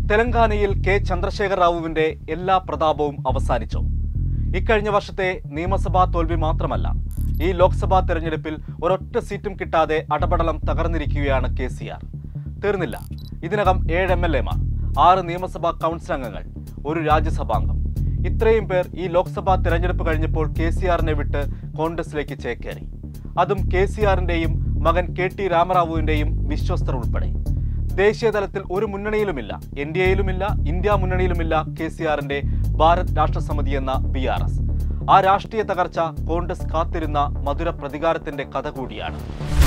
തെലങ്കാനയിൽ കെ ചന്ദ്രശേഖർ റാവുവിന്റെ എല്ലാ പ്രതാപവും അവസാനിച്ചു ഇക്കഴിഞ്ഞ വർഷത്തെ നിയമസഭാ തോൽവി മാത്രമല്ല ഈ ലോക്സഭാ തെരഞ്ഞെടുപ്പിൽ ഒരൊറ്റ സീറ്റും കിട്ടാതെ അടപടലം തകർന്നിരിക്കുകയാണ് കെ സി ആർ തീർന്നില്ല ഇതിനകം ഏഴ് എം എൽ എമാർ ആറ് നിയമസഭാ കൗൺസിൽ അംഗങ്ങൾ ഒരു രാജ്യസഭാംഗം ഇത്രയും പേർ ഈ ലോക്സഭാ തെരഞ്ഞെടുപ്പ് കഴിഞ്ഞപ്പോൾ കെ സി ആറിനെ വിട്ട് കോൺഗ്രസിലേക്ക് ചേക്കേറി അതും കെ സി ആറിന്റെയും മകൻ കെ ടി രാമറാവുവിന്റെയും വിശ്വസ്തർ ഉൾപ്പെടെ ദേശീയ തലത്തിൽ ഒരു മുന്നണിയിലുമില്ല എൻ ഡി എയിലുമില്ല ഇന്ത്യ മുന്നണിയിലുമില്ല കെ സി ആറിന്റെ ഭാരത് രാഷ്ട്രസമിതി എന്ന ബി ആർ എസ് ആ രാഷ്ട്രീയ തകർച്ച കോൺഗ്രസ് കാത്തിരുന്ന മധുര പ്രതികാരത്തിന്റെ കഥ കൂടിയാണ്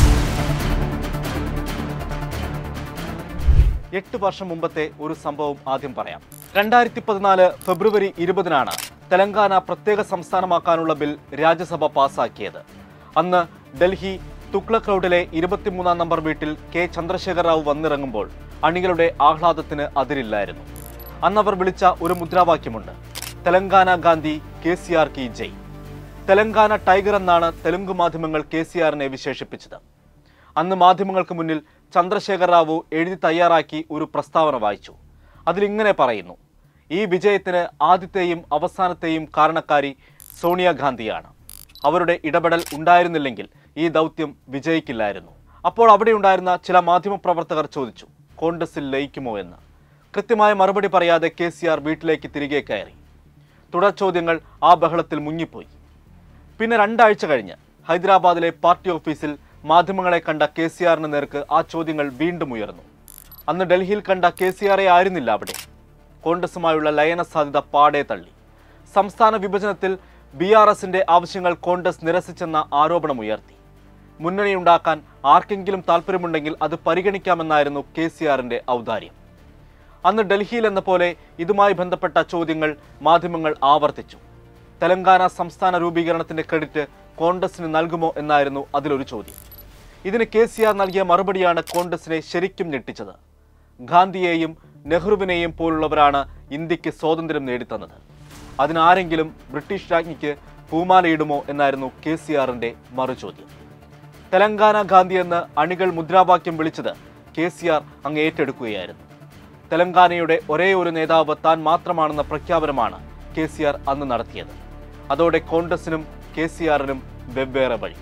എട്ട് വർഷം മുമ്പത്തെ ഒരു സംഭവം ആദ്യം പറയാം രണ്ടായിരത്തി പതിനാല് ഫെബ്രുവരി ഇരുപതിനാണ് തെലങ്കാന പ്രത്യേക സംസ്ഥാനമാക്കാനുള്ള ബിൽ രാജ്യസഭ പാസാക്കിയത് അന്ന് ഡൽഹി തുക്ലക് റോഡിലെ ഇരുപത്തിമൂന്നാം നമ്പർ വീട്ടിൽ കെ ചന്ദ്രശേഖർ റാവു വന്നിറങ്ങുമ്പോൾ അണികളുടെ ആഹ്ലാദത്തിന് അതിരില്ലായിരുന്നു അന്ന് അവർ വിളിച്ച ഒരു മുദ്രാവാക്യമുണ്ട് Telangana Gandhi K C R കി ജയ് തെലങ്കാന ടൈഗർ എന്നാണ് തെലുങ്ക് മാധ്യമങ്ങൾ കെ സി ആറിനെ വിശേഷിപ്പിച്ചത് അന്ന് മാധ്യമങ്ങൾക്ക് മുന്നിൽ ചന്ദ്രശേഖർ റാവു എഴുതി തയ്യാറാക്കി ഒരു പ്രസ്താവന വായിച്ചു അതിലിങ്ങനെ പറയുന്നു ഈ വിജയത്തിന് ആദ്യത്തെയും അവസാനത്തെയും കാരണക്കാരി സോണിയാഗാന്ധിയാണ് അവരുടെ ഇടപെടൽ ഉണ്ടായിരുന്നില്ലെങ്കിൽ ഈ ദൗത്യം വിജയിക്കില്ലായിരുന്നു അപ്പോൾ അവിടെ ഉണ്ടായിരുന്ന ചില മാധ്യമപ്രവർത്തകർ ചോദിച്ചു കോൺഗ്രസിൽ ലയിക്കുമോ എന്ന് കൃത്യമായ മറുപടി പറയാതെ കെ സി ആർ വീട്ടിലേക്ക് തിരികെ കയറി തുടർ ചോദ്യങ്ങൾ ആ ബഹളത്തിൽ മുങ്ങിപ്പോയി പിന്നെ രണ്ടാഴ്ച കഴിഞ്ഞ് ഹൈദരാബാദിലെ പാർട്ടി ഓഫീസിൽ മാധ്യമങ്ങളെ കണ്ട കെ സി ആറിന് നേർക്ക് ആ ചോദ്യങ്ങൾ വീണ്ടും ഉയർന്നു അന്ന് ഡൽഹിയിൽ കണ്ട കെ സി ആറെ ആയിരുന്നില്ല അവിടെ കോൺഗ്രസുമായുള്ള ലയന സാധ്യത പാടെ തള്ളി സംസ്ഥാന വിഭജനത്തിൽ ബി ആർ എസിന്റെ ആവശ്യങ്ങൾ കോൺഗ്രസ് നിരസിച്ചെന്ന ആരോപണമുയർത്തി മുന്നണിയുണ്ടാക്കാൻ ആർക്കെങ്കിലും താല്പര്യമുണ്ടെങ്കിൽ അത് പരിഗണിക്കാമെന്നായിരുന്നു കെ സി ആറിന്റെ ഔദാര്യം അന്ന് ഡൽഹിയിൽ എന്ന പോലെ ഇതുമായി ബന്ധപ്പെട്ട ചോദ്യങ്ങൾ മാധ്യമങ്ങൾ ആവർത്തിച്ചു തെലങ്കാന സംസ്ഥാന രൂപീകരണത്തിന്റെ ക്രെഡിറ്റ് കോൺഗ്രസിന് നൽകുമോ എന്നായിരുന്നു അതിലൊരു ചോദ്യം ഇതിന് കെ സി ആർ നൽകിയ മറുപടിയാണ് കോൺഗ്രസിനെ ശരിക്കും ഞെട്ടിച്ചത് ഗാന്ധിയെയും നെഹ്റുവിനെയും പോലുള്ളവരാണ് ഇന്ത്യക്ക് സ്വാതന്ത്ര്യം നേടിത്തന്നത് അതിനാരെങ്കിലും ബ്രിട്ടീഷ് രാജ്ഞിക്ക് പൂമാലയിടുമോ എന്നായിരുന്നു കെ സി ആറിന്റെ മറുചോദ്യം തെലങ്കാന ഗാന്ധി എന്ന് അണികൾ മുദ്രാവാക്യം വിളിച്ചത് കെ സി ആർ അങ്ങ് ഏറ്റെടുക്കുകയായിരുന്നു തെലങ്കാനയുടെ ഒരേ ഒരു നേതാവ് താൻ മാത്രമാണെന്ന പ്രഖ്യാപനമാണ് കെ സി ആർ അന്ന് നടത്തിയത് അതോടെ കോൺഗ്രസിനും കെ സി ആറിനും വെവ്വേറെ വഴി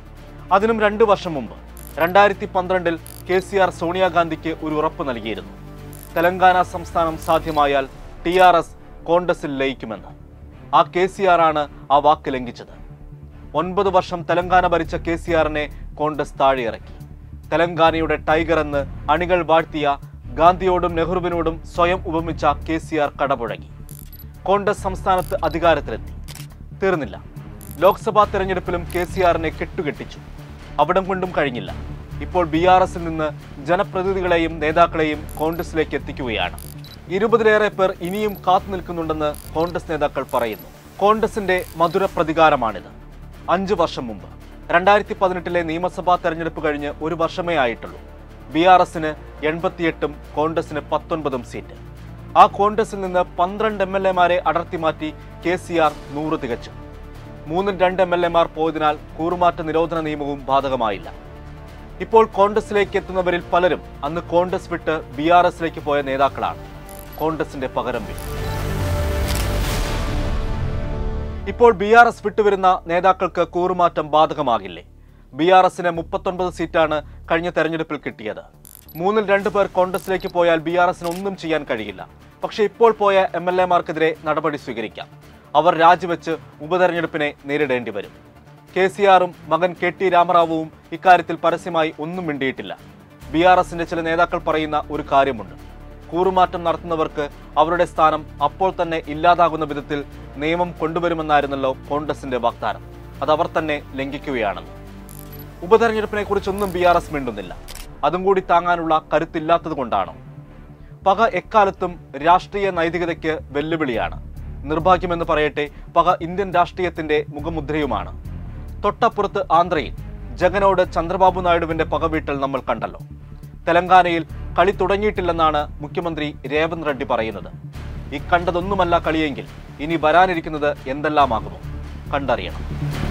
അതിനും രണ്ടു വർഷം മുമ്പ് രണ്ടായിരത്തി പന്ത്രണ്ടിൽ കെ സി ആർ സോണിയാഗാന്ധിക്ക് ഒരു ഉറപ്പ് നൽകിയിരുന്നു തെലങ്കാന സംസ്ഥാനം സാധ്യമായാൽ ടി ആർ എസ് കോൺഗ്രസിൽ ലയിക്കുമെന്ന് ആ കെ സി ആർ ആണ് ആ വാക്ക് ലംഘിച്ചത് ഒൻപത് വർഷം തെലങ്കാന ഭരിച്ച കെ സി ആറിനെ കോൺഗ്രസ് താഴെയിറക്കി തെലങ്കാനയുടെ ടൈഗർ എന്ന് അണികൾ വാഴ്ത്തിയ ഗാന്ധിയോടും നെഹ്റുവിനോടും സ്വയം ഉപമിച്ച കെ സി ആർ കടപുഴകി കോൺഗ്രസ് സംസ്ഥാനത്ത് അധികാരത്തിലെത്തി തീർന്നില്ല ലോക്സഭാ തെരഞ്ഞെടുപ്പിലും കെ സി ആറിനെ കെട്ടുകെട്ടിച്ചു അവിടം കൊണ്ടും കഴിഞ്ഞില്ല ഇപ്പോൾ ബി ആർ എസിൽ നിന്ന് ജനപ്രതിനിധികളെയും നേതാക്കളെയും കോൺഗ്രസിലേക്ക് എത്തിക്കുകയാണ് ഇരുപതിലേറെ പേർ ഇനിയും കാത്തു നിൽക്കുന്നുണ്ടെന്ന് കോൺഗ്രസ് നേതാക്കൾ പറയുന്നു കോൺഗ്രസിന്റെ മധുര പ്രതികാരമാണിത് അഞ്ചു വർഷം മുമ്പ് രണ്ടായിരത്തി പതിനെട്ടിലെ നിയമസഭാ തെരഞ്ഞെടുപ്പ് കഴിഞ്ഞ് ഒരു വർഷമേ ആയിട്ടുള്ളൂ ബി ആർ എസിന് എൺപത്തിയെട്ടും കോൺഗ്രസിന് പത്തൊൻപതും സീറ്റ് ആ കോൺഗ്രസിൽ നിന്ന് പന്ത്രണ്ട് എം എൽ എമാരെ അടർത്തി മാറ്റി കെ സി ആർ നൂറ് തികച്ചു മൂന്നിൽ രണ്ട് എം എൽ എമാർ പോയതിനാൽ കൂറുമാറ്റ നിരോധന നിയമവും ബാധകമായില്ല ഇപ്പോൾ കോൺഗ്രസിലേക്ക് എത്തുന്നവരിൽ പലരും അന്ന് കോൺഗ്രസ് വിട്ട് ബി ആർ എസിലേക്ക് പോയ നേതാക്കളാണ് കോൺഗ്രസിന്റെ പകരം വീട്ടും ഇപ്പോൾ ബി ആർ എസ് വിട്ടുവരുന്ന നേതാക്കൾക്ക് കൂറുമാറ്റം ബാധകമാകില്ലേ ബി ആർ എസിന് മുപ്പത്തൊൻപത് സീറ്റാണ് കഴിഞ്ഞ തെരഞ്ഞെടുപ്പിൽ കിട്ടിയത് മൂന്നിൽ രണ്ടു പേർ കോൺഗ്രസിലേക്ക് പോയാൽ ബി ആർ എസിന് ഒന്നും ചെയ്യാൻ കഴിയില്ല പക്ഷേ ഇപ്പോൾ പോയ എം എൽ എമാർക്കെതിരെ നടപടി സ്വീകരിക്കാം അവർ രാജിവെച്ച് ഉപതെരഞ്ഞെടുപ്പിനെ നേരിടേണ്ടി വരും കെ സി ആറും മകൻ കെ ടി രാമറാവുവും ഇക്കാര്യത്തിൽ പരസ്യമായി ഒന്നും മിണ്ടിയിട്ടില്ല ബി ആർ എസിന്റെ ചില നേതാക്കൾ പറയുന്ന ഒരു കാര്യമുണ്ട് കൂറുമാറ്റം നടത്തുന്നവർക്ക് അവരുടെ സ്ഥാനം അപ്പോൾ തന്നെ ഇല്ലാതാകുന്ന വിധത്തിൽ നിയമം കൊണ്ടുവരുമെന്നായിരുന്നല്ലോ കോൺഗ്രസിന്റെ വാഗ്ദാനം അത് അവർ തന്നെ ലംഘിക്കുകയാണെന്ന് ഉപതെരഞ്ഞെടുപ്പിനെ കുറിച്ചൊന്നും ബി ആർ എസ് മിണ്ടുന്നില്ല അതും കൂടി താങ്ങാനുള്ള കരുത്തില്ലാത്തത് കൊണ്ടാണോ പക എക്കാലത്തും രാഷ്ട്രീയ നൈതികതയ്ക്ക് വെല്ലുവിളിയാണ് നിർഭാഗ്യമെന്ന് പറയട്ടെ പക ഇന്ത്യൻ രാഷ്ട്രീയത്തിന്റെ മുഖമുദ്രയുമാണ് തൊട്ടപ്പുറത്ത് ആന്ധ്രയിൽ ജഗനോട് ചന്ദ്രബാബു നായിഡുവിന്റെ പകവീട്ടൽ നമ്മൾ കണ്ടല്ലോ തെലങ്കാനയിൽ കളി തുടങ്ങിയിട്ടില്ലെന്നാണ് മുഖ്യമന്ത്രി രേവന്ത് റെഡ്ഡി പറയുന്നത് ഈ കണ്ടതൊന്നുമല്ല കളിയെങ്കിൽ ഇനി വരാനിരിക്കുന്നത് എന്തെല്ലാമാകുമോ കണ്ടറിയണം